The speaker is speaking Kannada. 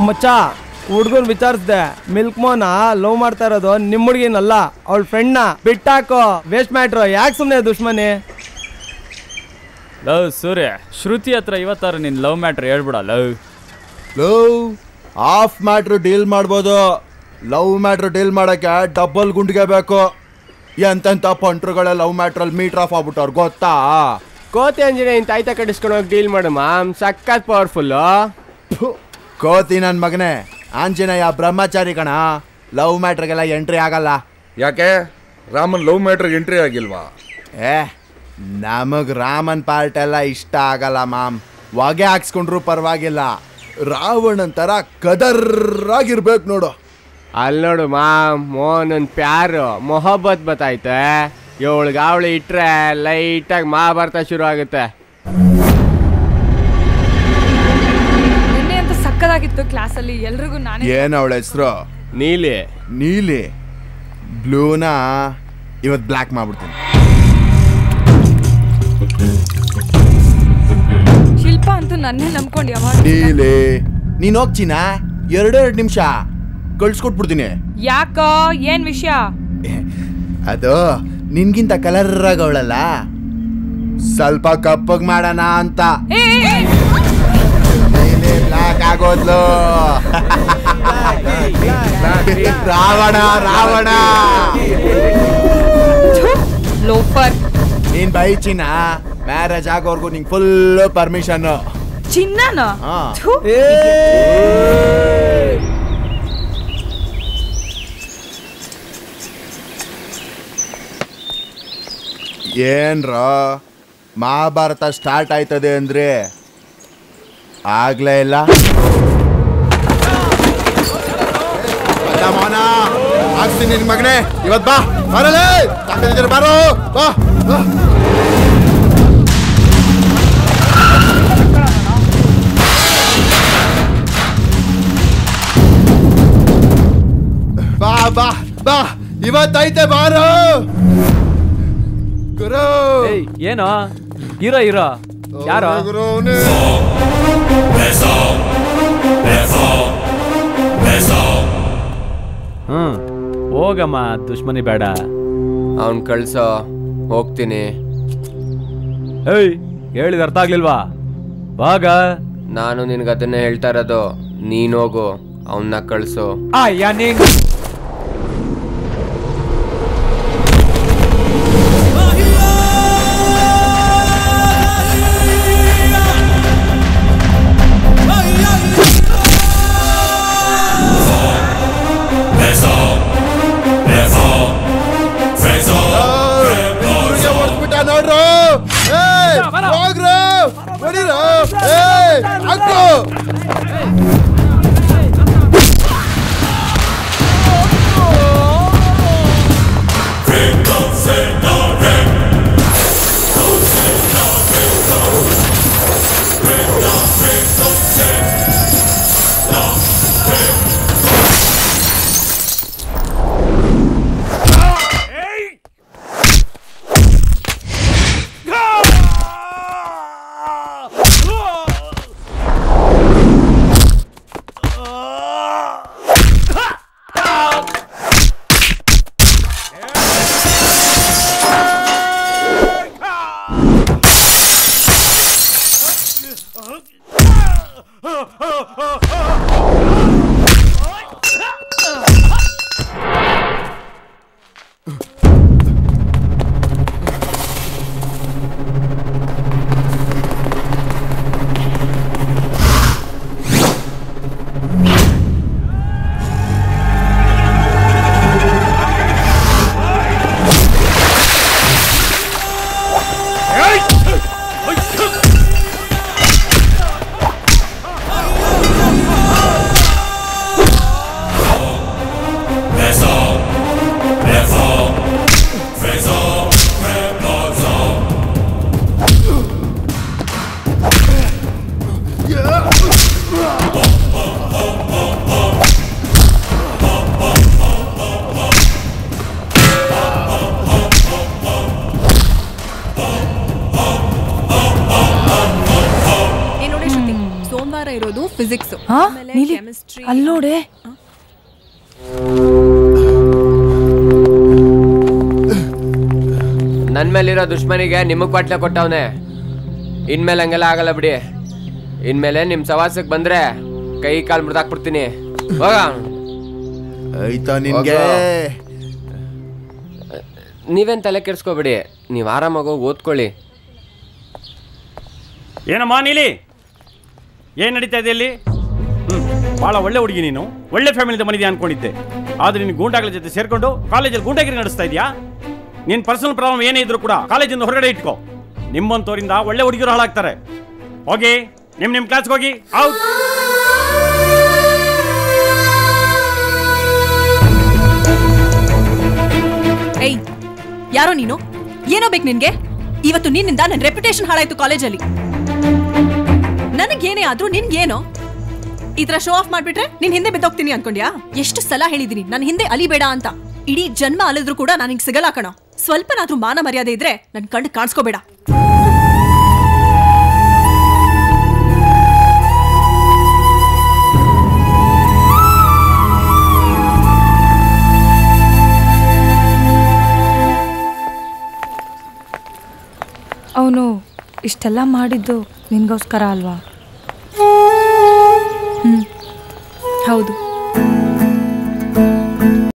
ಮಚ್ಚ ಹುಡ್ಗನ್ ವಿಚಾರಿಸ್ದೆ ಮಿಲ್ಕ್ ಮೋನ ಲವ್ ಮಾಡ್ತಾ ಇರೋದು ನಿಮ್ಮ ಹುಡ್ಗಿನಲ್ಲ ಅವಳ ಫ್ರೆಂಡ್ನ ಬಿಟ್ಟಾಕೋ ವೇಸ್ಟ್ ಮ್ಯಾಟ್ರು ಯಾಕೆ ಸುಮ್ಮನೆ ದುಶ್ಮನಿ ಲವ್ ಸೂರ್ಯ ಶ್ರುತಿ ಹತ್ರ ಇವತ್ತಾರು ನಿನ್ ಲವ್ ಮ್ಯಾಟ್ರ್ ಹೇಳ್ಬಿಡ love love of matter deal ಮಾಡ್ಬೋದು ಲವ್ ಮ್ಯಾಟ್ರ್ ಡೀಲ್ ಮಾಡಕ್ಕೆ ಡಬಲ್ ಗುಂಡಿಗೆ ಬೇಕು ಎಂತೆಂಥ ಪಂಟ್ರುಗಳ ಲವ್ ಮ್ಯಾಟ್ರಲ್ಲಿ ಮೀಟರ್ ಆಫ್ ಆಗ್ಬಿಟ್ಟವ್ರು ಗೊತ್ತಾ ಕೋತಿ ಅಂಜನೆ ಇಂತ ಆಯ್ತಾ ಕಟ್ಟಿಸ್ಕೊಂಡು ಹೋಗಿ ಡೀಲ್ ಮಾಡು ಮಾಮ್ ಸಖತ್ ಪವರ್ಫುಲ್ಲು ಫು, ಕೋತಿ ನನ್ನ ಮಗನೇ ಆಂಜನೇಯ ಬ್ರಹ್ಮಚಾರಿ ಕಣ ಲವ್ ಮ್ಯಾಟ್ರಿಗೆಲ್ಲ ಎಂಟ್ರಿ ಆಗಲ್ಲ ಯಾಕೆ ರಾಮನ್ ಲವ್ ಮ್ಯಾಟ್ರಿಗೆ ಎಂಟ್ರಿ ಆಗಿಲ್ವಾ ಏ ನಮಗ್ ರಾಮನ್ ಪಾರ್ಟ್ ಎಲ್ಲ ಇಷ್ಟ ಆಗಲ್ಲ ಮಾಮ್ ಹೊಗೆ ಹಾಕ್ಸ್ಕೊಂಡ್ರು ಪರವಾಗಿಲ್ಲ ರಾವಣನ್ ತರ ಕದರ್ರಾಗಿರ್ಬೇಕು ನೋಡು ಅಲ್ಲಿ ನೋಡು ಮಾಮ್ ಮೋಹನನ್ ಪ್ಯಾರು ಮೊಹಬ್ಬತ್ ಬತ್ತಾಯ್ತೆ ಇವಳಿಗೆ ಅವಳು ಇಟ್ರೆ ಲೈಟಾಗಿ ಮಹಾಭಾರತ ಶುರು ಆಗುತ್ತೆ ನಿನ್ನೆ ಅಂತ ಸಕ್ಕದಾಗಿತ್ತು ಕ್ಲಾಸಲ್ಲಿ ಎಲ್ರಿಗೂ ನಾನೇ ಏನ್ ಅವಳ ಹೆಸರು ನೀಲಿ ನೀಲಿ ಬ್ಲೂನ ಇವತ್ ಬ್ಲ್ಯಾಕ್ ಮಾಡ್ಬಿಡ್ತೀನಿ ಶಿಲ್ಪ ಅಂತೂ ನನ್ನೇ ನಂಬ್ಕೊಂಡು ಯಾವಾಗ ನೀಲಿ ನೀನ್ ಹೋಗ್ಚಿನ ಎರಡೆರಡು ನಿಮಿಷ ಕಳ್ಸ್ಕೊಟ್ಬಿಡ್ತೀನಿ ಯಾಕೋ ಏನ್ ವಿಷಯ ಅದು ನಿನ್ಗಿಂತ ಕಲರ್ ಆಗವಳಲ್ಲ ಸ್ವಲ್ಪ ಕಪ್ಪಗ್ ಮಾಡೋಣ ಅಂತ ಏ, ಏ, ಏ, ನೀಲಿ ಬ್ಲ್ಯಾಕ್ ಆಗೋದ್ಲು ರಾವಣ ರಾವಣ ಥು, ಲೋಫರ್ ನೀನ್ ಬೈಚಿನ ಮ್ಯಾರೇಜ್ ಆಗೋರ್ಗು ನಿಂಗೆ ಫುಲ್ ಪರ್ಮಿಷನ್ ಚಿನ್ನನ ಹಾ. ಥು, ಏನ್ರ ಮಹಾಭಾರತ ಸ್ಟಾರ್ಟ್ ಆಯ್ತದೆ ಅಂದ್ರೆ ಆಗ್ಲೇ ಇಲ್ಲ ಅಲ್ಲ ಮೋನ ಹಾಕ್ಸ್ತೀನಿ ನಿನ್ ಮಗನೇ ಇವತ್ ಬಾ ಬರಲೇ ತಾಕತ್ತಿದ್ರೆ ಬಾರೋ ಬಾ ಬಾ. ಬಾ ಬಾ ಬಾ ಇವತ್ತೈತೆ ಬಾರೋ ಗುರು ಏಯ್ ಏನೋ ಹೀರೋ ಹೀರೋ ಯಾರೋ ಗುರು ಅವ್ನೇ. ಹ್ಮ್ ಹೋಗಮ್ಮ ದುಶ್ಮನಿ ಬೇಡ ಅವ್ನ್ ಕಳ್ಸೋ ಹೋಗ್ತೀನಿ ಏಯ್ ಹೇಳಿದ ಅರ್ಥ ಆಗ್ಲಿಲ್ವಾ ಬಾಗ ನಾನು ನಿನ್ಗೆ ಅದನ್ನೇ ಹೇಳ್ತಾ ಇರೋದು ನೀನೋಗು ಅವನ್ನ ಕಳ್ಸು ಅಯ್ಯ ನೀನ್ ಹುಡುಗ ಹೊಡ್ದ್ಬಿಟ್ಟ ನೋಡ್ರು ಏಯ್, ಹೋಗ್ರು ಹೊಡೀರು ಏಯ್, ಹಾಕ್ರು ಶನಿವಾರ ಇರೋದು ಫಿಸಿಕ್ಸ್ ಹಾ ನೀಲಿ ಅಲ್ಲೋಡೆ ನನ್ನ ಮೇಲಿರೋ ದುಶ್ಮನಿಗೆ ನಿಮಗೆ ಕ್ವಾಟ್ಲೆ ಕೊಟ್ಟವನೆ ಇನ್ಮೇಲೆ ಹಂಗೆಲ್ಲ ಆಗಲ್ಲ ಬಿಡಿ ಇನ್ಮೇಲೆ ನಿಮ್ಮ ಸವಾಸಕ್ಕೆ ಬಂದ್ರೆ ಕೈ ಕಾಲು ಮುರಿದಾಕ್ಬಿಡ್ತೀನಿ ಹೋಗ ಆಯ್ತಾ ನಿನ್ಗೆ ನೀವೇನ್ ತಲೆ ಕೆಡ್ಸ್ಕೊಬೇಡಿ ನೀವು ಆರಾಮಾಗಿ ಹೋಗಿ ಓದ್ಕೊಳ್ಳಿ ಏನಮ್ಮ ನೀಲಿ ಏನು ನಡೀತಾ ಇದೆ ಇಲ್ಲಿ ಹ್ಞೂ ಭಾಳ ಒಳ್ಳೆ ಹುಡುಗಿ ನೀನು ಒಳ್ಳೆ ಫ್ಯಾಮಿಲಿದ ಮನಿದೆ ಅನ್ಕೊಂಡಿದ್ದೆ ಆದರೆ ನೀನು ಗೂಂಡಾಗಳ ಜೊತೆ ಸೇರ್ಕೊಂಡು ಕಾಲೇಜಲ್ಲಿ ಗೂಂಡಾಗಿರಿ ನಡೆಸ್ತಾ ಇದೆಯಾ ನಿನ್ನ ಪರ್ಸನಲ್ ಪ್ರಾಬ್ಲಮ್ ಏನೇ ಇದ್ರೂ ಕೂಡ ಕಾಲೇಜಿಂದ ಹೊರಗಡೆ ಇಟ್ಕೋ ನಿಮ್ಮಂತವರಿಂದ ಒಳ್ಳೆ ಹುಡುಗಿರು ಹಾಳಾಗ್ತಾರೆ ಹೋಗಿ ನಿಮ್ಮ ನಿಮ್ಮ ಕ್ಲಾಸ್ಗೆ ಹೋಗಿ ಔಟ್ ಏಯ್ ಯಾರೋ ನೀನು ಏನೋ ಬೇಕು ನಿನ್ಗೆ ಇವತ್ತು ನಿನ್ನಿಂದ ನನ್ನ ರೆಪ್ಯುಟೇಷನ್ ಹಾಳಾಯ್ತು ಕಾಲೇಜಲ್ಲಿ ನನಗೇನೇ ಆದ್ರೂ ನಿನ್ಗೇನೋ ಈ ತರ ಶೋ ಆಫ್ ಮಾಡ್ಬಿಟ್ರೆ ನಿನ್ ಹಿಂದೆ ಬಿದ್ದೋಗ್ತೀನಿ ಅನ್ಕೊಂಡ್ಯಾ ಎಷ್ಟು ಸಲ ಹೇಳಿದೀನಿ ನನ್ನ ಹಿಂದೆ ಅಲಿಬೇಡ ಅಂತ ಇಡೀ ಜನ್ಮ ಅಲಿದ್ರು ಕೂಡ ನನಗೆ ಸಿಗಲ್ಲ ಕಣೋ ಸ್ವಲ್ಪನಾದ್ರೂ ಮಾನ ಮರ್ಯಾದೆ ಇದ್ರೆ ನನ್ ಕಣ್ಣು ಕಾಣಿಸ್ಕೋಬೇಡ ಅವನು ಇಷ್ಟೆಲ್ಲ ಮಾಡಿದ್ದು ನಿನ್ಗೋಸ್ಕರ ಅಲ್ವಾ ಹೌದು